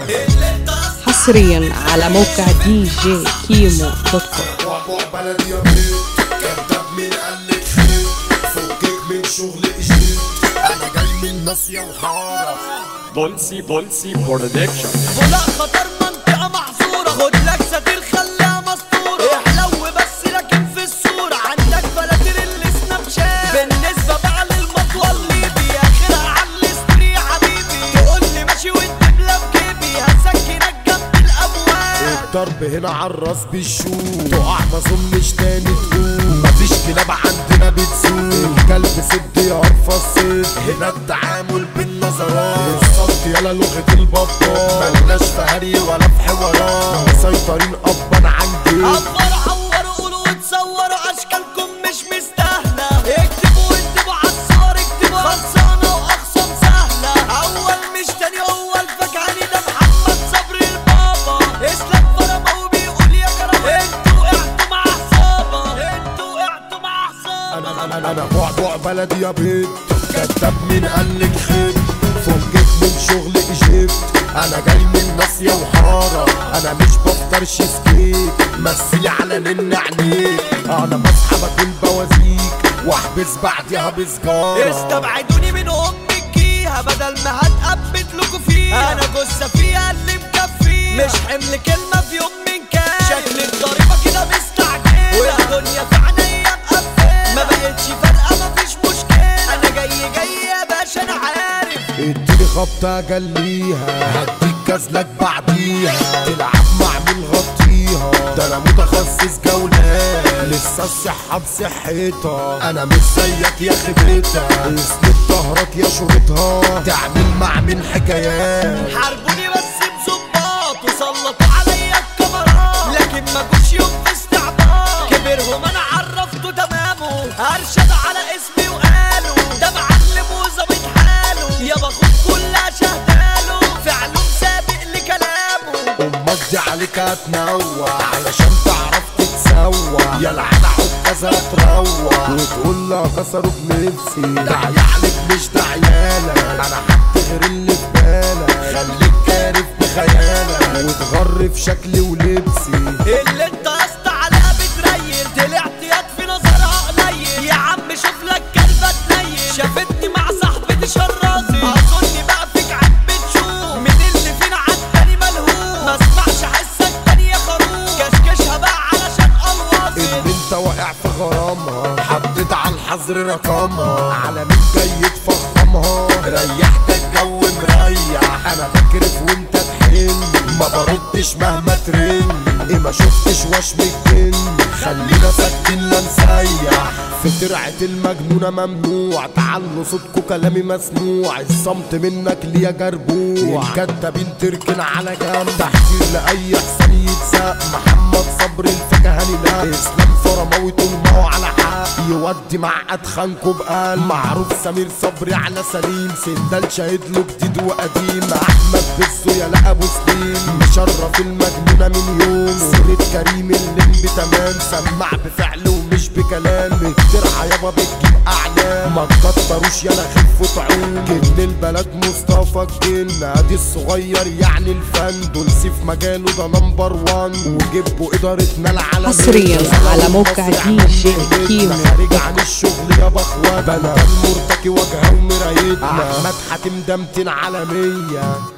حصريا على موقع دي جي كيمو دوت كوم وابوع بلدي يا بيت كذاب مين قال لك خير فكك من شغل جديد انا جاي من ناصية وحارة دولسي دولسي برودكشن ولا خطر منطقة محظورة خد لك ساتير خليها مستورة احلو بس لكن في الصورة عندك فلاتير السناب شات بالنسبة بقى للمطوة الليبي اخرها على الاستري حبيبي تقول لي ماشي والدبلة في جيبي هسكنك جنب الابواب الضرب هنا عالراس بالشوم تقع ما اظنش تاني تقوم مفيش كلاب عندنا بتسوق الكلب سد يعرف الصيد هنا التعامل بالنظرات الصوت يلا لغة البطال ملناش في هري ولا في حوارات مسيطرين ابا عن جيب عبروا عوروا قولوا وتصوروا اشكالكم مش مستاهلة اكتبوا واكتبوا عالصور اكتبوا خلصانة واخصام سهلة اول مش تاني هو الفكهاني ده محمد صبري البابا اسلام فرما وبيقول يا كرم انتوا وقعتوا مع عصابة انتوا وقعتوا مع عصابة انا انا انا انا بوع بوع بلدي يا بيت كذاب مين قالك خيب فكك من شغل ايجيبت انا جاي من ناصية وحارة انا مش بفطر شيزكيك مثلي على نن عينيك انا بصحى باكل بوازيك واحبس بعديها بسجارة استبعدوني من امك فيها بدل ما هتقبت لكم فيها انا جثه فيها اللي مكفيها مش حمل كلمه في يوم من كان شكل الضريبه كده مستعجله والدنيا في عينيا مقفله ما بقتش فارقه مفيش مشكله انا جاي جاي يا باشا انا عارف اديني خبطة جليها هديك كازلك بعديها تلعب مع مين غطيها ده انا متخصص جولات لسه الصحة بصحتها انا مش زيك يا خبرتها اسند ظهرك يا شريطها تعمل مع مين حكايات حاربوني بس بظباط وسلطوا عليا الكاميرات لكن ما جوش يوم في استعباط كبرهم انا عرفته تمامه ارشد على اسمي وقالوا ده معلم وظابط حاله يا باخد كلها شهداله فعله سابق لكلامه امك دي عليك هتنوع علشان تعرف تتسوى يا لعنة عكازة تروع وتقول لها كسروا بنفسي داعي عليك مش داعيالك انا حد غير اللي في بالك خليك كارف بخيالك وتغر في شكلي ولبسي اللي انت قصت عليها بتريل طلعت يد في نظرها قليل يا عم شوف لك كلبة تنيل شافتني مع صاحبتي شرازي اظني بقى فيك عيب بتشوف من اللي فينا عالتاني ملهوف ما اسمعش حسك تاني يا خروف كشكشها بقى علشان الواصل اللي انت واقع في غرامها حطيت على الحظر رقمها على مين جاي تفخمها ريحت الجو مريح انا بكرف وانت تحن ما بردش مهما ترن ايه ما شفتش وشم الجن خلينا ساكتين لا نسيح في ترعة المجنونة ممنوع تعالوا صوتكوا كلامي مسموع الصمت منك ليا جربوع الكدابين تركن على جنب تحذير لأي حسن يتساق محمد صبري الفكهاني لا اسلام فرماوي طول ما هو على حق يودي مع ادخانكوا بقال معروف سمير صبري على سليم سندال شاهد له جديد وقديم احمد بزو يا لا ابو سليم مشرف المجنونه من يوم سيرة كريم اللمبي تمام سمع بفعل ومش بكلام الترعه يابا بتجيب اعلام ما تكتروش يلا خف طعوم جن البلد مصطفى الجن ادي الصغير يعني الفن دول سيف مجاله ده نمبر وان وجيبوا ادارتنا العالميه حصرياً على موقع دي جي كيمو خارج عن الشغل يا بخوات انا المرتكي واجهه ومرايتنا احمد حاتم ده 200 عالميه